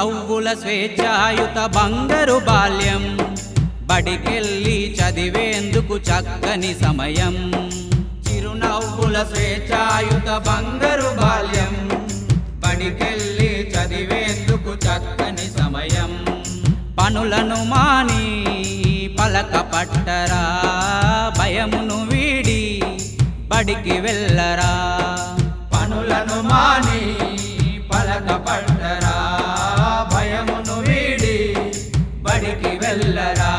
చిరునవ్వుల స్వేచ్ఛాయుత బంగారు బాల్యం బడికెళ్ళి చదివేందుకు చక్కని సమయం చిరునవ్వుల స్వేచ్ఛాయుత బంగారు బాల్యం బడికెళ్ళి చదివేందుకు చక్కని సమయం పనులను మాని పలక పట్టరా భయమును వీడి బడికి వెళ్ళరా పనులను మాని పలక పట్టరా భయమును వీడి బడికి వెళ్ళరా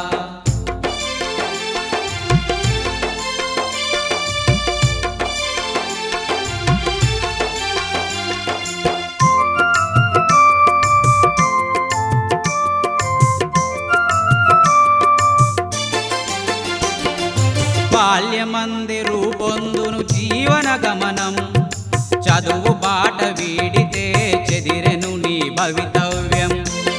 బాల్యమంది రూపొందును జీవన గమనం చదువు బాట వీడితే చెదిరెను నీ భవితవ్యం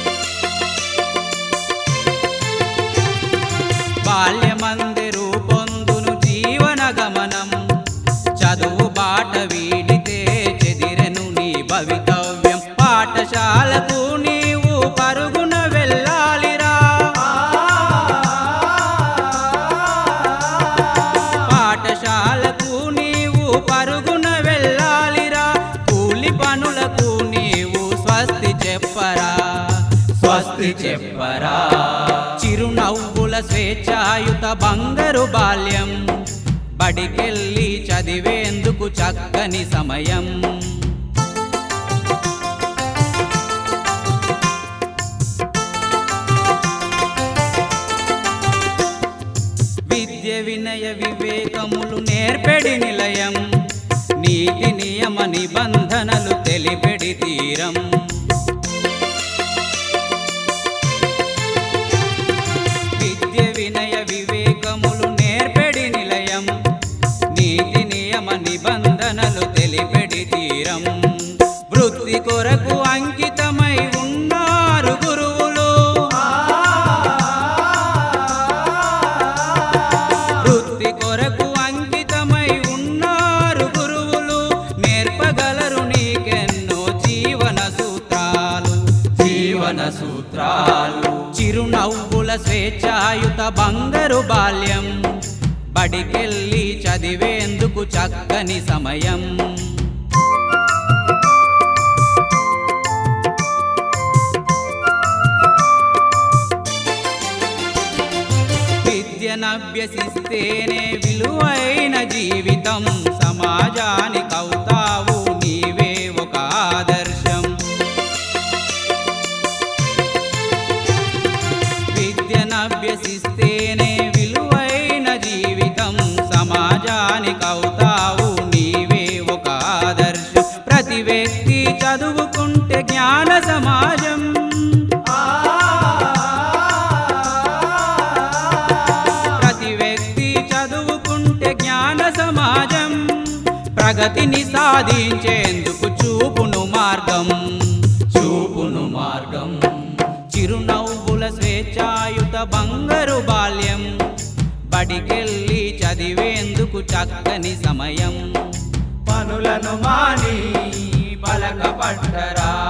బాల్యమంది రూపొందును జీవన గమనం చదువు బాట వీడితే చెదిరెను నీ భవితవ్యం పాఠశాలకు నీవు పరుగున వెళ్ళాలిరా పాఠశాలకు నీవు పరుగున వెళ్ళాలిరా కూలి పనులకు నీవు స్వస్తి చెప్పరా స్వస్తి చెప్పరా చిరునవ్వుల స్వేచ్ఛాయుత బంగారు బాల్యం బడికెళ్ళి చదివేందుకు చక్కని సమయం విద్య వినయ వివేకములు నేర్పెడి నిలయం నీతి నియమ నిబంధనలు తెలిపెడి తీరం విద్య వినయ వివేకములు నేర్పెడి నిలయం నీతి నియమ నిబంధనలు తెలిపెడి తీరం వృత్తి కొరకు అంకితమై ఉన్నారు గురువులు వృత్తి కొరకు అంకితమై ఉన్నారు గురువులు నేర్పగలరు నీకెన్నో జీవన సూత్రాలు జీవన సూత్రాలు చిరునవ్వుల స్వేచ్ఛాయుత బంగారు బాల్యం బడికెళ్ళి చదివేందుకు చక్కని సమయం విద్యనభ్యసిస్తేనే విలువైన జీవితం సమాజానికి అవుతావు నీవే ఒక ఆదర్శం విద్యనభ్యసిస్తేనే విలువైన జీవితం సమాజానికి అవుతావు నీవే ఒక ఆదర్శం ప్రతి వ్యక్తి చదువుకుంటే జ్ఞాన సమాజం ప్రతి వ్యక్తి చదువుకుంటే జ్ఞాన సమాజం ప్రగతిని సాధించేందుకు చూపును మార్గం చూపును మార్గం చిరునవ్వుల స్వేచ్ఛాయుత బంగారు బాల్యం బడికెళ్ళి చదివేందుకు చక్కని సమయం పనులను మాని పలక పట్టరా